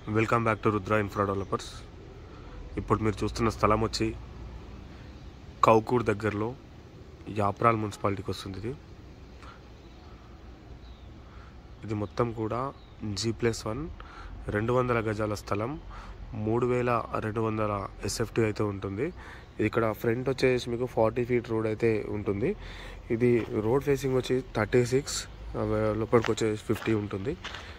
welcome back to Rudra infra developers ఇప్పుడు మీరు చూస్తున్న స్థలం వచ్చి కౌకూర్ దగ్గరలో యాప్రాల్ మున్సిపాలిటీకి వస్తుంది ఇది ఇది మొత్తం కూడా జీ ప్లస్ వన్ రెండు వందల గజాల స్థలం మూడు వేల రెండు వందల ఎస్ఎఫ్టీ అయితే ఉంటుంది ఇది ఇక్కడ ఫ్రంట్ వచ్చేసి మీకు ఫార్టీ ఫీట్ రోడ్ అయితే ఉంటుంది ఇది రోడ్ ఫేసింగ్ వచ్చి థర్టీ సిక్స్ లోపలికి వచ్చేసి ఫిఫ్టీ ఉంటుంది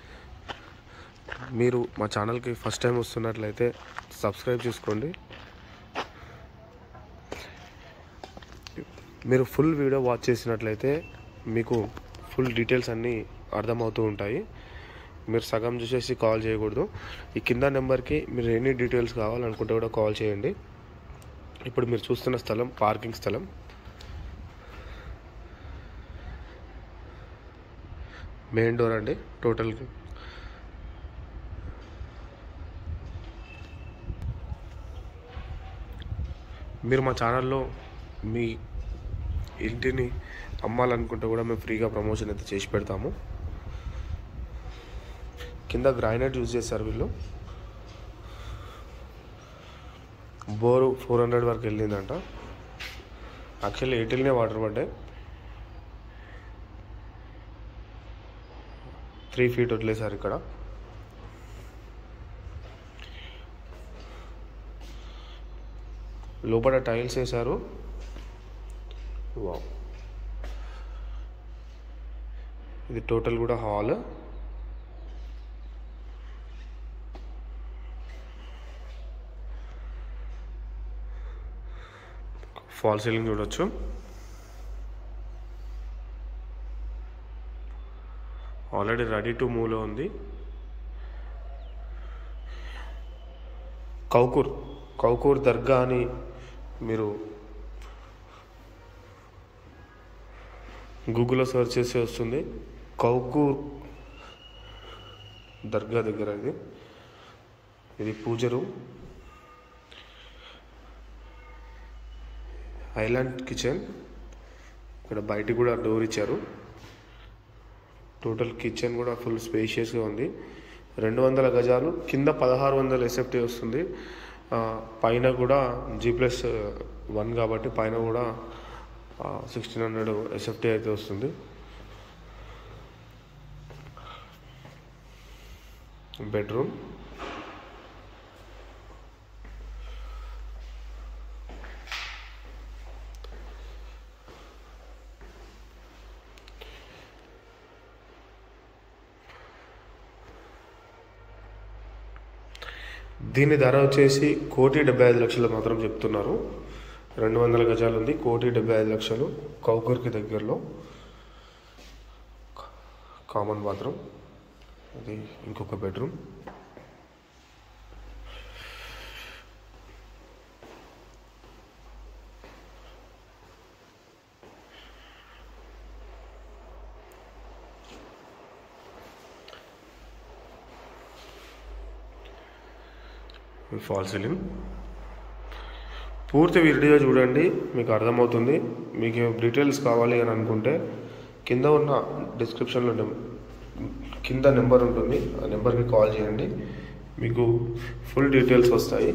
మీరు మా ఛానల్కి ఫస్ట్ టైం వస్తున్నట్లయితే సబ్స్క్రైబ్ చేసుకోండి మీరు ఫుల్ వీడియో వాచ్ చేసినట్లయితే మీకు ఫుల్ డీటెయిల్స్ అన్నీ అర్థమవుతూ ఉంటాయి మీరు సగం చూసేసి కాల్ చేయకూడదు ఈ కింద నెంబర్కి మీరు ఎన్ని డీటెయిల్స్ కావాలనుకుంటే కూడా కాల్ చేయండి ఇప్పుడు మీరు చూస్తున్న స్థలం పార్కింగ్ స్థలం మెయిన్ డోర్ అండి టోటల్ మీరు మా ఛానల్లో మీ ఇంటిని అమ్మాలనుకుంటే కూడా మేము ఫ్రీగా ప్రమోషన్ అయితే చేసి పెడతాము కింద గ్రైనైట్ యూజ్ చేస్తారు వీళ్ళు బోరు ఫోర్ హండ్రెడ్ వరకు వెళ్ళిందంట యాక్చువల్లీ ఎయిటీన్నే వాటర్ పడ్డాయి త్రీ ఫీట్ వదిలేశారు ఇక్కడ లోపల టైల్స్ వేశారు వావ్ ఇది టోటల్ కూడా హాల్ ఫాల్ సీలింగ్ చూడొచ్చు ఆల్రెడీ రెడీ టు మూవ్లో ఉంది కౌకూర్ కౌకూర్ దర్గా అని మీరు గూగుల్లో సెర్చ్ చేసి వస్తుంది కౌకూర్ దర్గా దగ్గర ఇది ఇది పూజ రూమ్ ఐలాండ్ కిచెన్ ఇక్కడ బయట కూడా డోర్ ఇచ్చారు టోటల్ కిచెన్ కూడా ఫుల్ స్పేషియస్గా ఉంది రెండు వందల గజాలు కింద పదహారు వందల ఎస్ఎఫ్టీ వస్తుంది ఆ, పైన కూడా జీ ప్లస్ వన్ కాబట్టి పైన కూడా సిక్స్టీన్ హండ్రెడ్ ఎస్ఎఫ్టీ అయితే వస్తుంది బెడ్రూమ్ దీని ధర వచ్చేసి కోటి డెబ్బై ఐదు లక్షలు మాత్రం చెప్తున్నారు రెండు వందల గజాలు ఉంది కోటి డెబ్బై ఐదు లక్షలు కౌకూర్కి దగ్గరలో కామన్ బాత్రూమ్ అది ఇంకొక బెడ్రూమ్ ఫాల్ సీలింగ్ పూర్తి వీడియో చూడండి మీకు అర్థమవుతుంది మీకు డీటెయిల్స్ కావాలి అని అనుకుంటే కింద ఉన్న డిస్క్రిప్షన్లో నెం- కింద నెంబర్ ఉంటుంది ఆ నెంబర్కి కాల్ చేయండి మీకు ఫుల్ డీటెయిల్స్ వస్తాయి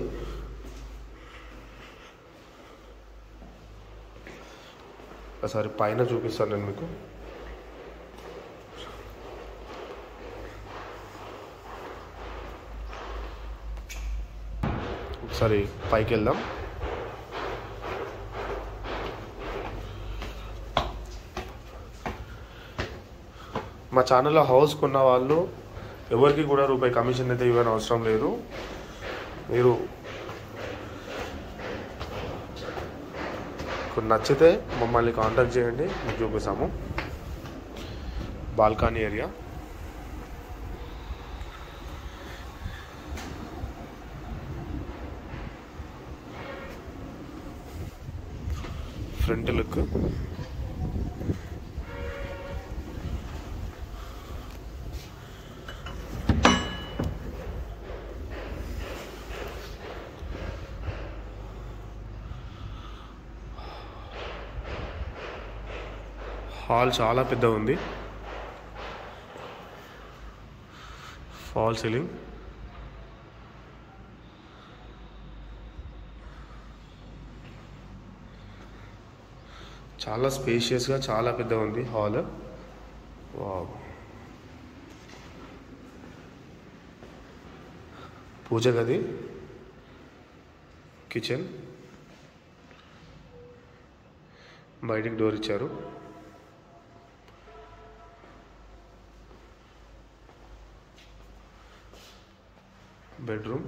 ఒకసారి పైన చూపిస్తాను నేను మీకు ఒకసారి పైకి వెళ్దాం మా ఛానల్లో హౌస్ కొన్న వాళ్ళు ఎవరికి కూడా రూపాయి కమిషన్ అయితే ఇవ్వని అవసరం లేదు మీరు మీకు నచ్చితే మమ్మల్ని కాంటాక్ట్ చేయండి మీకు చూపిస్తాము balcony area front look hall చాలా పెద్ద ఉంది ఫాల్ సీలింగ్ చాలా స్పేషియస్గా చాలా పెద్దగా ఉంది హాల్ వావ్ పూజ గది కిచెన్ బయటికి డోర్ ఇచ్చారు బెడ్రూమ్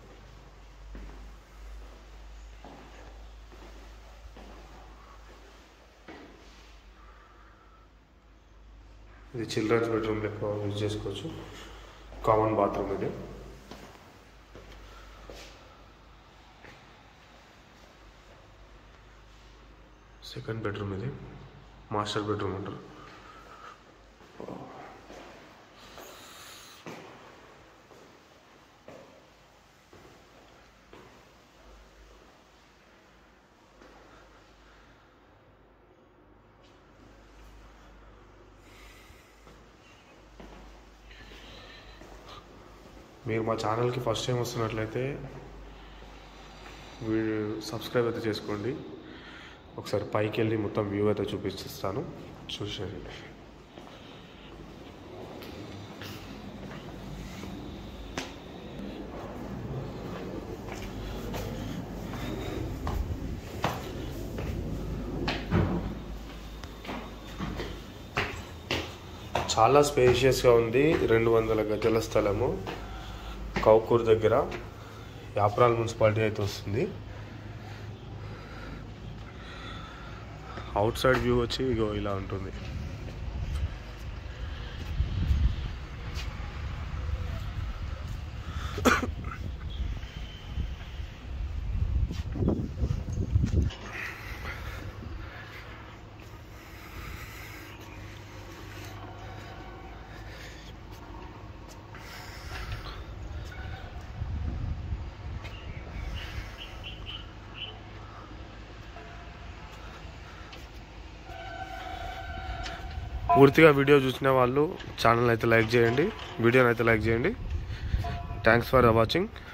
ఇది చిల్డ్రన్స్ బెడ్రూమ్ లెక్క యూజ్ చేసుకోవచ్చు కామన్ బాత్రూమ్ ఇది సెకండ్ బెడ్రూమ్ ఇది మాస్టర్ బెడ్రూమ్ అంటారు మీరు మా ఛానల్కి ఫస్ట్ టైం వస్తున్నట్లయితే వీడియో సబ్స్క్రైబ్ అయితే చేసుకోండి ఒకసారి పైకి వెళ్ళి మొత్తం వ్యూ అయితే చూపిస్తాను చూసేయండి చాలా స్పేషియస్గా ఉంది రెండు వందల గజల స్థలము కౌకూర్ దగ్గర యాప్రాల్ మున్సిపాలిటీ అయితే వస్తుంది అవుట్ సైడ్ వ్యూ వచ్చి ఇగో ఇలా ఉంటుంది పూర్తిగా వీడియో చూసిన వాళ్ళు ఛానల్ అయితే లైక్ చేయండి వీడియోని అయితే లైక్ చేయండి థ్యాంక్స్ ఫర్ వాచింగ్